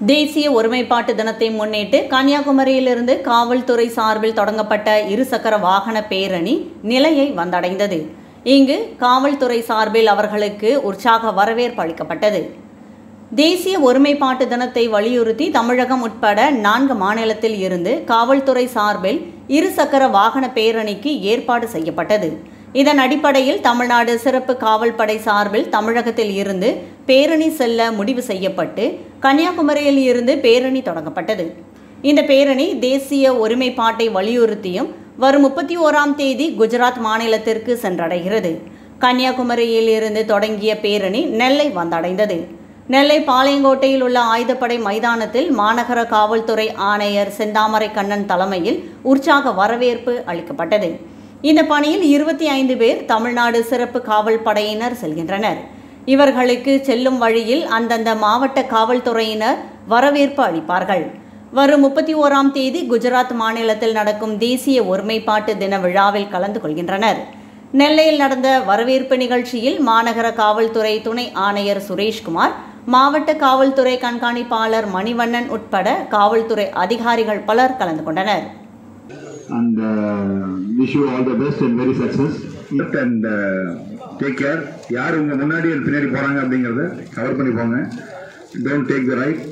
தேசிய ஒருமைப்பாட்டு தினத்தை முன்னிட்டு கன்னியாகுமரியிலிருந்து காவல்துறை சார்பில் தொடங்கப்பட்ட இருசக்கர வாகன பேரணி நிலையை வந்தடைந்தது இங்கு காவல்துறை சார்பில் அவர்களுக்கு உற்சாக வரவேற்பு அளிக்கப்பட்டது தேசிய ஒருமைப்பாட்டு தினத்தை வலியுறுத்தி தமிழகம் உட்பட நான்கு மாநிலத்தில் இருந்து காவல்துறை சார்பில் இருசக்கர வாகன பேரணிக்கு ஏற்பாடு செய்யப்பட்டது இதன் அடிப்படையில் தமிழ்நாடு சிறப்பு காவல் படை சார்பில் தமிழகத்தில் இருந்து பேரணி செல்ல முடிவு செய்யப்பட்டு கன்னியாகுமரியில் இருந்து பேரணி தொடங்கப்பட்டது இந்த பேரணி தேசிய ஒருமைப்பாட்டை வலியுறுத்தியும் வரும் முப்பத்தி ஓராம் தேதி குஜராத் மாநிலத்திற்கு சென்றடைகிறது கன்னியாகுமரியில் இருந்து தொடங்கிய பேரணி நெல்லை வந்தடைந்தது நெல்லை பாளையங்கோட்டையில் உள்ள ஆயுதப்படை மைதானத்தில் மாநகர காவல்துறை ஆணையர் செந்தாமரை கண்ணன் தலைமையில் உற்சாக வரவேற்பு அளிக்கப்பட்டது இந்த பணியில் இருபத்தி ஐந்து பேர் தமிழ்நாடு சிறப்பு காவல் படையினர் செல்கின்றனர் இவர்களுக்கு செல்லும் வழியில் அந்தந்த மாவட்ட காவல்துறையினர் வரவேற்பு அளிப்பார்கள் வரும் முப்பத்தி ஓராம் தேதி குஜராத் மாநிலத்தில் நடக்கும் தேசிய ஒருமைப்பாட்டு தின விழாவில் கலந்து கொள்கின்றனர் நெல்லையில் நடந்த வரவேற்பு நிகழ்ச்சியில் மாநகர காவல்துறை துணை ஆணையர் சுரேஷ்குமார் மாவட்ட காவல்துறை கண்காணிப்பாளர் மணிவண்ணன் உட்பட காவல்துறை அதிகாரிகள் பலர் கலந்து கொண்டனர் and uh, wish you all the best and very success. And uh, take care. யார் உங்க முன்னாடி and பின்னாடி போறாங்க அப்படிங்கறத கவர் பண்ணி போங்க don't take the right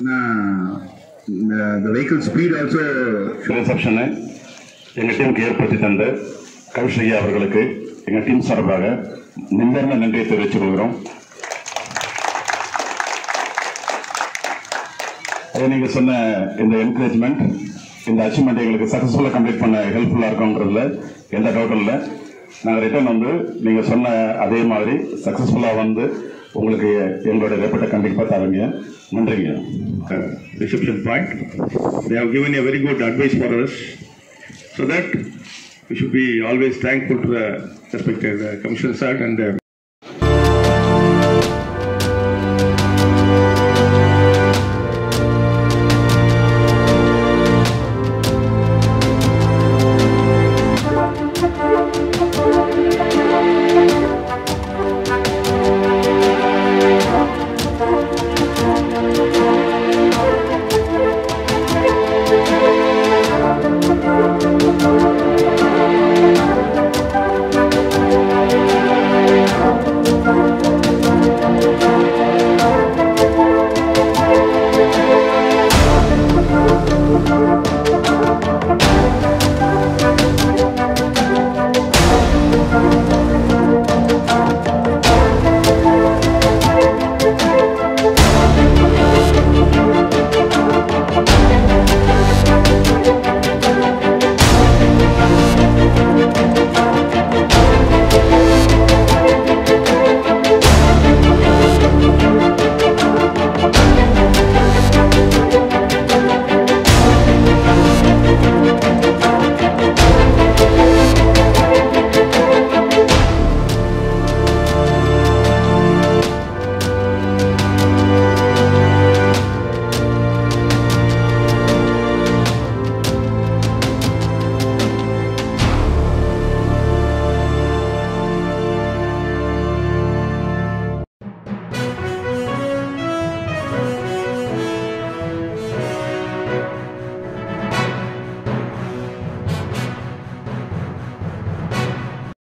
the vehicle speed also ரிசப்ஷனை எங்கள் டீமுக்கு ஏற்படுத்தி தந்த கவிஷ் ஐயா அவர்களுக்கு எங்கள் டீம் சார்பாக நிம்மர்ந்த நன்றியை தெரிவித்துக் கொள்கிறோம் அதே நீங்கள் சொன்ன இந்த என்கரேஜ்மெண்ட் இந்த அச்சீவ்மெண்ட் எங்களுக்கு சக்ஸஸ்ஃபுல்லாக கம்ப்ளீட் பண்ண ஹெல்ப்ஃபுல்லாக இருக்கும்ன்றதுல எந்த டவுட்டும் இல்லை நாங்கள் ரிட்டர்ன் வந்து நீங்கள் சொன்ன அதே மாதிரி சக்ஸஸ்ஃபுல்லாக வந்து உங்களுக்கு எங்களோட ரெப்பட்டை கண்டிப்பாக தரங்க நன்றிங்க reception point. They have given a very good advice for us so that we should be always thankful to the respected uh, Commissioner sir and uh,